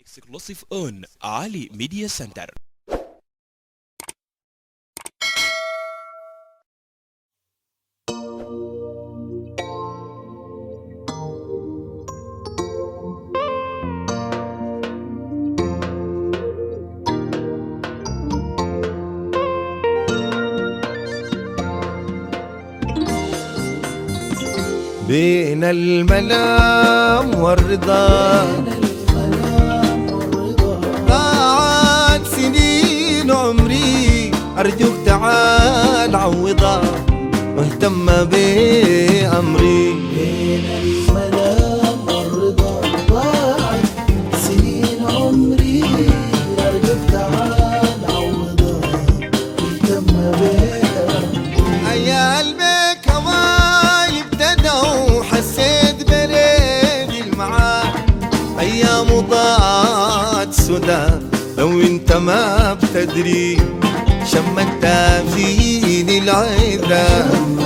Exclusive on Ali Media Center. بين الملام والرضا ضاعت سنين عمري أرجوك تعال عوضها واهتم بأمري بين الملام والرضا ضاعت سنين عمري أرجوك تعال عوضها اهتم بيها أيا قلبك هواي ابتدى وحسيت بريد المعاد أيام ضاعت سدى لو انت ما بتدري شمت فيني العذاب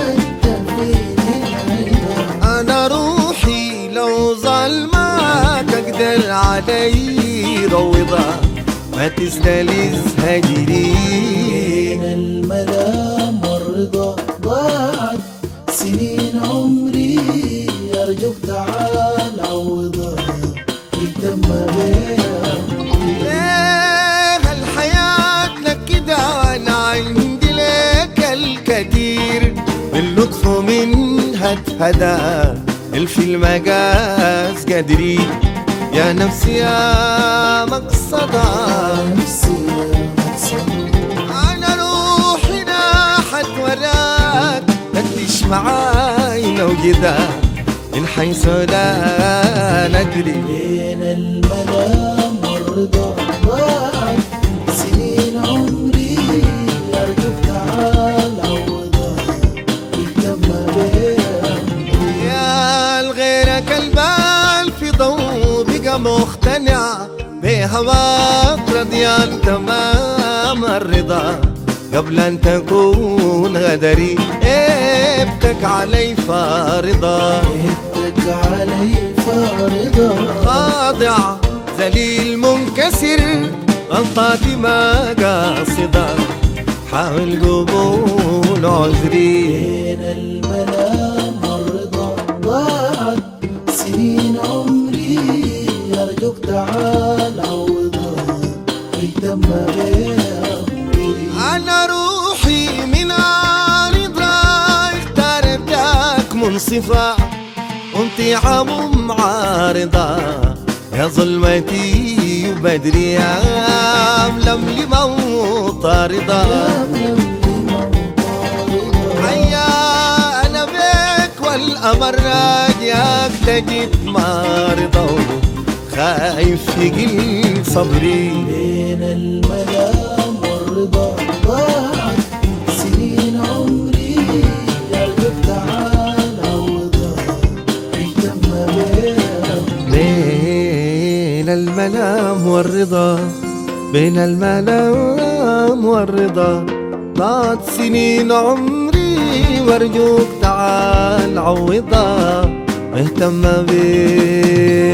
انا روحي لو ظلمك اقدر علي روضة ما تستلذ هجري بين الملام والرضا ضاعت سنين عمري أرجوك تعال عوضها اهتم بيها ليه الحياة لك كده انا عندي لك الكثير من لطف ومنها اتهدى الفي المقاس قدري يا نفسي يا مقصدة نفسي يا مقصد انا روحي ناحت وراك فتش معاي لو كده من حيث لا ندري بين الملام والرضا ضاعت سنين عمري أرجوك تعال عوضها اهتم بيها يا الغيرك البال في ضوء بقى مقتنع بهواك رضيان تمام الرضا قبل ان تكون غدري ابتك علي فارضا هدك علي فارضة خاضع ذليل منكسر غلطاتي ما قاصدة حاول قبول عذري بين الملام والرضا ضاعت سنين عمري أرجوك تعال عوضها اهتم بيها أنا روحي من رضا اخترتك منصفة وانت عم معارضة يا ظلمتي وبدري يا ململي موطاردة حيا أنا بك والأمر راجعك تجد معارضة خايف يقل صبري بين الملام والرضا ضاعت سنين عمري أرجوك تعال عوضها اهتم بيها بين الملام والرضا بين الملام والرضا ضاعت سنين عمري وارجوك تعال عوضها اهتم بي